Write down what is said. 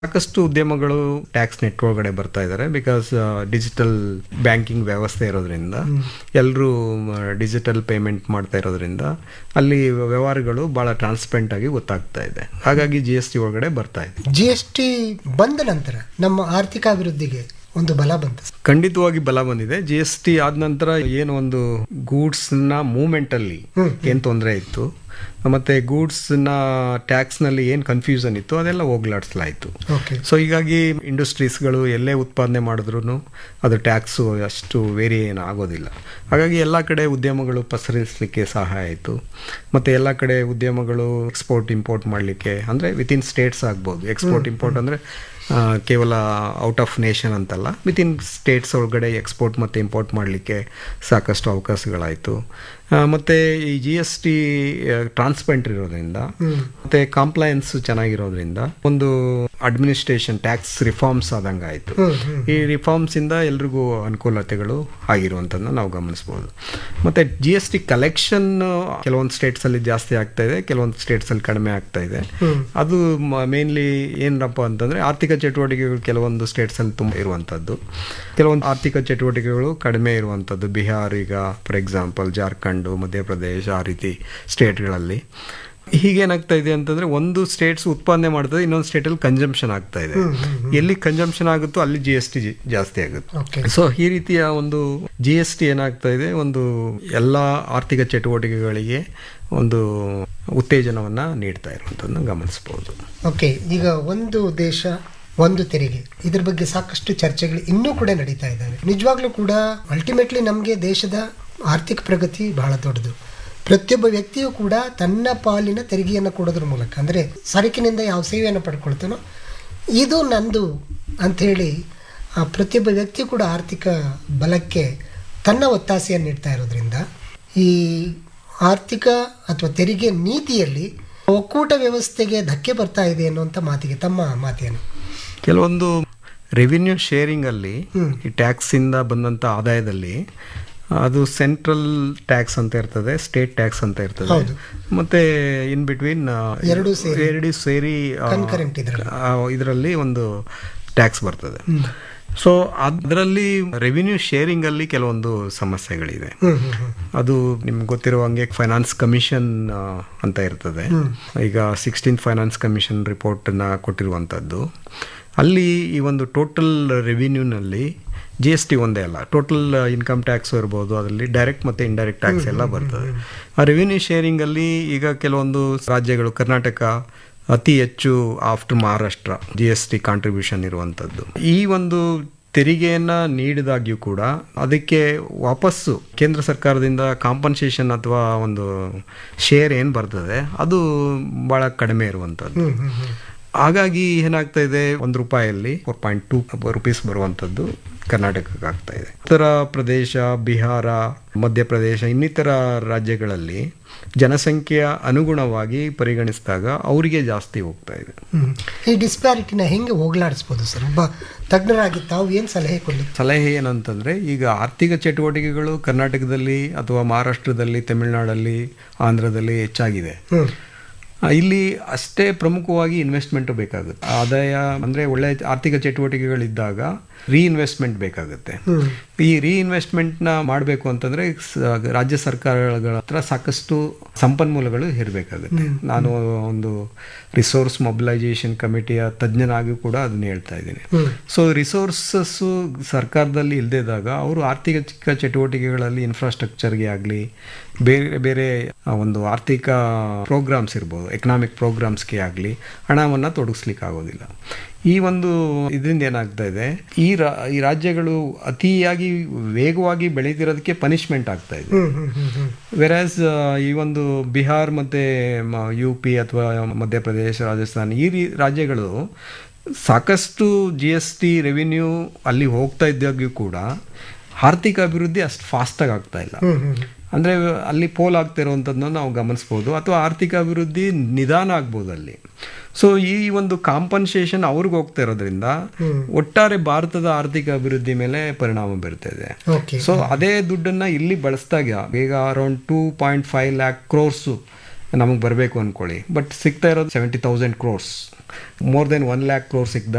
ಸಾಕಷ್ಟು ಉದ್ಯಮಗಳು tax net ಒಳಗಡೆ ಬರ್ತಾ ಇದ್ದಾರೆ ಬಿಕಾಸ್ ಡಿಜಿಟಲ್ ಬ್ಯಾಂಕಿಂಗ್ ವ್ಯವಸ್ಥೆ ಇರೋದ್ರಿಂದ ಎಲ್ಲರೂ ಡಿಜಿಟಲ್ ಪೇಮೆಂಟ್ ಮಾಡ್ತಾ ಇರೋದ್ರಿಂದ ಅಲ್ಲಿ ವ್ಯವಹಾರಗಳು ಬಹಳ ಟ್ರಾನ್ಸ್ಪರೆಂಟ್ ಆಗಿ ಗೊತ್ತಾಗ್ತಾ ಇದೆ ಹಾಗಾಗಿ ಜಿ ಎಸ್ ಟಿ ಒಳಗಡೆ ಬರ್ತಾ ಇದೆ ಜಿ ಎಸ್ ಟಿ ಬಂದ ನಂತರ ನಮ್ಮ ಆರ್ಥಿಕ ಅಭಿವೃದ್ಧಿಗೆ ಒಂದು ಬಲ ಬಂತು ಖಂಡಿತವಾಗಿ ಬಲ ಬಂದಿದೆ ಜಿ ಎಸ್ ಟಿ ಆದ ನಂತರ ಏನು ಒಂದು ಗೂಡ್ಸ್ ನ ಮೂವ್ಮೆಂಟ್ ಅಲ್ಲಿ ಏನ್ ತೊಂದರೆ ಇತ್ತು ಮತ್ತೆ ಗೂಡ್ಸ್ ನ ಟ್ಯಾಕ್ಸ್ ನಲ್ಲಿ ಏನ್ ಕನ್ಫ್ಯೂಷನ್ ಇತ್ತು ಅದೆಲ್ಲ ಹೋಗ್ಲಾಡಿಸ್ಲಾಯ್ತು ಓಕೆ ಸೊ ಹೀಗಾಗಿ ಇಂಡಸ್ಟ್ರೀಸ್ಗಳು ಎಲ್ಲೇ ಉತ್ಪಾದನೆ ಮಾಡಿದ್ರು ಅದು ಟ್ಯಾಕ್ಸು ಅಷ್ಟು ವೇರಿ ಏನು ಆಗೋದಿಲ್ಲ ಹಾಗಾಗಿ ಎಲ್ಲ ಕಡೆ ಉದ್ಯಮಗಳು ಪಸರಿಸಲಿಕ್ಕೆ ಸಹಾಯ ಆಯಿತು ಮತ್ತು ಎಲ್ಲ ಕಡೆ ಉದ್ಯಮಗಳು ಎಕ್ಸ್ಪೋರ್ಟ್ ಇಂಪೋರ್ಟ್ ಮಾಡಲಿಕ್ಕೆ ಅಂದರೆ ವಿತಿನ್ ಸ್ಟೇಟ್ಸ್ ಆಗ್ಬೋದು ಎಕ್ಸ್ಪೋರ್ಟ್ ಇಂಪೋರ್ಟ್ ಅಂದರೆ ಕೇವಲ ಔಟ್ ಆಫ್ ನೇಷನ್ ಅಂತಲ್ಲ ವಿತಿನ್ ಸ್ಟೇಟ್ಸ್ ಒಳಗಡೆ ಎಕ್ಸ್ಪೋರ್ಟ್ ಮತ್ತು ಇಂಪೋರ್ಟ್ ಮಾಡಲಿಕ್ಕೆ ಸಾಕಷ್ಟು ಅವಕಾಶಗಳಾಯಿತು ಮತ್ತು ಈ ಜಿ ಎಸ್ ಟಿ ಟ್ರಾನ್ಸ್ಪರೆಂಟ್ ಇರೋದ್ರಿಂದ ಮತ್ತು ಕಾಂಪ್ಲಯನ್ಸ್ ಚೆನ್ನಾಗಿರೋದ್ರಿಂದ ಒಂದು ಅಡ್ಮಿನಿಸ್ಟ್ರೇಷನ್ ಟ್ಯಾಕ್ಸ್ ರಿಫಾರ್ಮ್ಸ್ ಆದಂಗೆ ಆಯಿತು ಈ ರಿಫಾರ್ಮ್ಸ್ ಇಂದ ಎಲ್ರಿಗೂ ಅನುಕೂಲತೆಗಳು ಆಗಿರುವಂಥದ್ದನ್ನ ನಾವು ಗಮನಿಸ್ಬೋದು ಮತ್ತು ಜಿ ಎಸ್ ಟಿ ಕಲೆಕ್ಷನ್ ಕೆಲವೊಂದು ಸ್ಟೇಟ್ಸಲ್ಲಿ ಜಾಸ್ತಿ ಆಗ್ತಾ ಇದೆ ಕೆಲವೊಂದು ಸ್ಟೇಟ್ಸಲ್ಲಿ ಕಡಿಮೆ ಆಗ್ತಾ ಇದೆ ಅದು ಮೇನ್ಲಿ ಏನಪ್ಪ ಅಂತಂದರೆ ಆರ್ಥಿಕ ಚಟುವಟಿಕೆಗಳು ಕೆಲವೊಂದು ಸ್ಟೇಟ್ಸಲ್ಲಿ ತುಂಬ ಇರುವಂಥದ್ದು ಕೆಲವೊಂದು ಆರ್ಥಿಕ ಚಟುವಟಿಕೆಗಳು ಕಡಿಮೆ ಇರುವಂಥದ್ದು ಬಿಹಾರ್ ಈಗ ಫಾರ್ ಎಕ್ಸಾಂಪಲ್ ಜಾರ್ಖಂಡು ಮಧ್ಯಪ್ರದೇಶ ಆ ರೀತಿ ಸ್ಟೇಟ್ಗಳಲ್ಲಿ ಹೀಗೇನಾಗ್ತಾ ಇದೆ ಅಂತಂದ್ರೆ ಒಂದು ಸ್ಟೇಟ್ಸ್ ಉತ್ಪಾದನೆ ಮಾಡ್ತದೆ ಇನ್ನೊಂದು ಸ್ಟೇಟಲ್ಲಿ ಕನ್ಸಂಪ್ಷನ್ ಆಗ್ತಾ ಇದೆ ಎಲ್ಲಿ ಕನ್ಸಂಪ್ಷನ್ ಆಗುತ್ತೋ ಅಲ್ಲಿ ಜಿ ಎಸ್ ಟಿ ಜಾಸ್ತಿ ಆಗುತ್ತೆ ಓಕೆ ಸೊ ಈ ರೀತಿಯ ಒಂದು ಜಿ ಎಸ್ ಟಿ ಏನಾಗ್ತಾ ಇದೆ ಒಂದು ಎಲ್ಲ ಆರ್ಥಿಕ ಚಟುವಟಿಕೆಗಳಿಗೆ ಒಂದು ಉತ್ತೇಜನವನ್ನ ನೀಡ್ತಾ ಇರುವಂಥದ್ದನ್ನ ಗಮನಿಸಬಹುದು ಓಕೆ ಈಗ ಒಂದು ದೇಶ ಒಂದು ತೆರಿಗೆ ಇದ್ರ ಬಗ್ಗೆ ಸಾಕಷ್ಟು ಚರ್ಚೆಗಳು ಇನ್ನೂ ಕೂಡ ನಡೀತಾ ಇದ್ದಾವೆ ನಿಜವಾಗ್ಲೂ ಕೂಡ ಅಲ್ಟಿಮೇಟ್ಲಿ ನಮಗೆ ದೇಶದ ಆರ್ಥಿಕ ಪ್ರಗತಿ ಬಹಳ ದೊಡ್ಡದು ಪ್ರತಿಯೊಬ್ಬ ವ್ಯಕ್ತಿಯೂ ಕೂಡ ತನ್ನ ಪಾಲಿನ ತೆರಿಗೆಯನ್ನು ಕೊಡೋದ್ರ ಮೂಲಕ ಅಂದರೆ ಸರಕಿನಿಂದ ಯಾವ ಸೇವೆಯನ್ನು ಪಡ್ಕೊಳ್ತಾನೋ ಇದು ನಂದು ಅಂಥೇಳಿ ಆ ಪ್ರತಿಯೊಬ್ಬ ವ್ಯಕ್ತಿಯೂ ಕೂಡ ಆರ್ಥಿಕ ಬಲಕ್ಕೆ ತನ್ನ ಒತ್ತಾಸೆಯನ್ನು ನೀಡ್ತಾ ಇರೋದ್ರಿಂದ ಈ ಆರ್ಥಿಕ ಅಥವಾ ತೆರಿಗೆ ನೀತಿಯಲ್ಲಿ ಒಕ್ಕೂಟ ವ್ಯವಸ್ಥೆಗೆ ಧಕ್ಕೆ ಬರ್ತಾ ಇದೆ ಅನ್ನುವಂಥ ಮಾತಿಗೆ ತಮ್ಮ ಮಾತೇನು ಕೆಲವೊಂದು ರೆವಿನ್ಯೂ ಶೇರಿಂಗ್ ಅಲ್ಲಿ ಈ ಟ್ಯಾಕ್ಸ್ ಇಂದ ಬಂದಂತ ಆದಾಯದಲ್ಲಿ ಅದು ಸೆಂಟ್ರಲ್ ಟ್ಯಾಕ್ಸ್ ಅಂತ ಇರ್ತದೆ ಸ್ಟೇಟ್ ಟ್ಯಾಕ್ಸ್ ಅಂತ ಇರ್ತದೆ ಹೌದು. ಮತ್ತೆ ಇನ್ ಬಿಟ್ವೀನ್ ಎರಡೂ ಸೇರಿ. ಎರಡು ಸೇರಿ Concurrent ಇದ್ರಲ್ಲಿ. ಇದರಲ್ಲಿ ಒಂದು ಟ್ಯಾಕ್ಸ್ ಬರ್ತದೆ ಸೊ ಅದರಲ್ಲಿ ರೆವಿನ್ಯೂ ಶೇರಿಂಗ್ ಅಲ್ಲಿ ಕೆಲವೊಂದು ಸಮಸ್ಯೆಗಳಿದೆ ಹ್ಮ್ ಹ್ಮ್ ಹ್ಮ್ ಅದು ನಿಮ್ಗೆ ಗೊತ್ತಿರೋ ಹಂಗೆ ಫೈನಾನ್ಸ್ ಕಮಿಷನ್ ಅಂತ ಇರ್ತದೆ ಈಗ ಸಿಕ್ಸ್ಟೀನ್ ಫೈನಾನ್ಸ್ ಕಮಿಷನ್ ರಿಪೋರ್ಟನ್ನ ಕೊಟ್ಟಿರುವಂಥದ್ದು ಅಲ್ಲಿ ಈ ಒಂದು ಟೋಟಲ್ ರೆವಿನ್ಯೂನಲ್ಲಿ ಜಿ ಎಸ್ ಟಿ ಒಂದೇ ಅಲ್ಲ ಟೋಟಲ್ ಇನ್ಕಮ್ ಟ್ಯಾಕ್ಸ್ ಇರ್ಬೋದು ಅದರಲ್ಲಿ ಡೈರೆಕ್ಟ್ ಮತ್ತು ಇಂಡೈರೆಕ್ಟ್ ಟ್ಯಾಕ್ಸ್ ಎಲ್ಲ ಬರ್ತದೆ ಆ ರೆವಿನ್ಯೂ ಶೇರಿಂಗಲ್ಲಿ ಈಗ ಕೆಲವೊಂದು ರಾಜ್ಯಗಳು ಕರ್ನಾಟಕ ಅತಿ ಹೆಚ್ಚು after Maharashtra G S T contribution ಇರುವಂಥದ್ದು ಈ ಒಂದು ತೆರಿಗೆಯನ್ನ ನೀಡಿದಾಗ್ಯೂ ಕೂಡ ಅದಕ್ಕೆ ವಾಪಸ್ಸು ಕೇಂದ್ರ ಸರ್ಕಾರದಿಂದ ಕಾಂಪನ್ಸೇಷನ್ ಅಥವಾ ಒಂದು ಶೇರ್ ಏನು ಬರ್ತದೆ ಅದು ಭಾಳ ಕಡಿಮೆ ಇರುವಂಥದ್ದು ಹ್ಮ್ ಹ್ಮ್ ಹ್ಮ್ ಹಾಗಾಗಿ ಏನಾಗ್ತಾ ಇದೆ ಒಂದು ರೂಪಾಯಲ್ಲಿ ಫೋರ್ ಪಾಯಿಂಟ್ ಟೂ ರುಪೀಸ್ ಬರುವಂಥದ್ದು ಕರ್ನಾಟಕಕ್ಕೆ ಆಗ್ತಾ ಇದೆ ಉತ್ತರ ಪ್ರದೇಶ ಬಿಹಾರ ಮಧ್ಯಪ್ರದೇಶ ಇನ್ನಿತರ ರಾಜ್ಯಗಳಲ್ಲಿ ಜನಸಂಖ್ಯೆಯ ಅನುಗುಣವಾಗಿ ಪರಿಗಣಿಸಿದಾಗ ಅವರಿಗೆ ಜಾಸ್ತಿ ಹೋಗ್ತಾ ಇದೆ ಹ್ಮ್. ಈ ಡಿಸ್ಪ್ಯಾರಿಟಿನ ಹೆಂಗೆ ಹೋಗ್ಲಾಡಿಸ್ಬೋದು ಸರ್ ಒಬ್ಬ ತಜ್ಞರಾಗಿ ತಾವು ಏನು ಸಲಹೆ ಕೊಡ್ಲಿಕ್ಕೆ ಸಲಹೆ ಏನಂತಂದ್ರೆ ಈಗ ಆರ್ಥಿಕ ಚಟುವಟಿಕೆಗಳು ಕರ್ನಾಟಕದಲ್ಲಿ ಅಥವಾ ಮಹಾರಾಷ್ಟ್ರದಲ್ಲಿ ತಮಿಳುನಾಡಲ್ಲಿ ಆಂಧ್ರದಲ್ಲಿ ಹೆಚ್ಚಾಗಿದೆ ಹ್ಮ್ ಆ, ಇಲ್ಲಿ ಅಷ್ಟೇ ಪ್ರಮುಖವಾಗಿ ಇನ್ವೆಸ್ಟ್ಮೆಂಟ್ ಬೇಕಾಗುತ್ತೆ ಆದಾಯ ಅಂದ್ರೆ ಒಳ್ಳೆ ಆರ್ಥಿಕ ಚಟುವಟಿಕೆಗಳಿದ್ದಾಗ ರೀಇನ್ವೆಸ್ಟ್ಮೆಂಟ್ ಬೇಕಾಗುತ್ತೆ ಹ್ಮ್ ಈ ರೀಇನ್ವೆಸ್ಟ್ಮೆಂಟ್ನ ಮಾಡಬೇಕು ಅಂತಂದ್ರೆ ಸ- ರಾಜ್ಯ ಸರ್ಕಾರಗಳ ಹತ್ರ ಸಾಕಷ್ಟು ಸಂಪನ್ಮೂಲಗಳು ಇರಬೇಕಾಗುತ್ತೆ ನಾನು ಒಂದು ರಿಸೋರ್ಸ್ ಮೊಬಿಲೈಸೇಷನ್ ಕಮಿಟಿಯ ತಜ್ಞನಾಗಿ ಕೂಡ ಅದನ್ನ ಹೇಳ್ತಾ ಇದ್ದೀನಿ ಹ್ಮ್ ಸೊ ರಿಸೋರ್ಸಸ್ಸು ಸರ್ಕಾರದಲ್ಲಿ ಇಲ್ಲದಿದ್ದಾಗ ಅವರು ಆರ್ಥಿಕ ಚಿಕ್ಕ ಚಟುವಟಿಕೆಗಳಲ್ಲಿ ಇನ್ಫ್ರಾಸ್ಟ್ರಕ್ಚರ್ಗೆ ಆಗಲಿ ಬೇರೆ ಬೇರೆ ಆ, ಒಂದು ಆರ್ಥಿಕ ಪ್ರೋಗ್ರಾಮ್ಸ್ ಇರ್ಬೋದು ಎಕನಾಮಿಕ್ ಪ್ರೋಗ್ರಾಮ್ಸ್ಗೆ ಆಗಲಿ ಹಣವನ್ನು ತೊಡಗಿಸ್ಲಿಕ್ಕೆ ಆಗೋದಿಲ್ಲ ಈ ಒಂದು ಇದರಿಂದ ಏನಾಗ್ತಾ ಇದೆ ಈ ರಾ ಈ ರಾಜ್ಯಗಳು ಅತಿಯಾಗಿ ವೇಗವಾಗಿ ಬೆಳೀತಿರೋದಕ್ಕೆ ಪನಿಷ್ಮೆಂಟ್ ಆಗ್ತಾ ಇದೆ ಹ್ಮ್ ಹ್ಮ್ ಹ್ಮ್ ಹ್ಮ್ ವೆರಾಸ್ ಈ ಒಂದು ಬಿಹಾರ್ ಮತ್ತೆ ಯು ಪಿ ಅಥವಾ ಮಧ್ಯಪ್ರದೇಶ ರಾಜಸ್ಥಾನ ಈ ರೀ ರಾಜ್ಯಗಳು ಸಾಕಷ್ಟು ಜಿ ಎಸ್ ಟಿ ರೆವಿನ್ಯೂ ಅಲ್ಲಿ ಹೋಗ್ತಾ ಇದ್ದಾಗ್ಯೂ ಕೂಡ ಆರ್ಥಿಕ ಅಭಿವೃದ್ಧಿ ಅಷ್ಟು ಫಾಸ್ಟಾಗಿ ಆಗ್ತಾ ಇಲ್ಲ ಹ್ಮ್ ಹ್ಮ್ ಹ್ಮ್ ಅಂದರೆ ಅಲ್ಲಿ ಪೋಲ್ ಆಗ್ತಾ ಇರುವಂಥದ್ದನ್ನ ನಾವು ಗಮನಿಸ್ಬೋದು ಅಥವಾ ಆರ್ಥಿಕ ಅಭಿವೃದ್ಧಿ ನಿಧಾನ ಆಗ್ಬೋದು ಅಲ್ಲಿ ಸೊ ಈ ಒಂದು ಕಾಂಪನ್ಸೇಷನ್ ಅವ್ರಿಗೆ ಹೋಗ್ತಾ ಇರೋದ್ರಿಂದ ಒಟ್ಟಾರೆ ಭಾರತದ ಆರ್ಥಿಕ ಅಭಿವೃದ್ಧಿ ಮೇಲೆ ಪರಿಣಾಮ ಬೀರ್ತಾ ಇದೆ ಓಕೆ ಸೊ ಅದೇ ದುಡ್ಡನ್ನ ಇಲ್ಲಿ ಬಳಸಿದಾಗ ಈಗ around two point five lakh crores ನಮಗೆ ಬರಬೇಕು ಅನ್ಕೊಳ್ಳಿ ಬಟ್ ಸಿಗ್ತಾ ಇರೋದು seventy thousand crores more than one lakh crore ಸಿಕ್ಕಿದಾಗ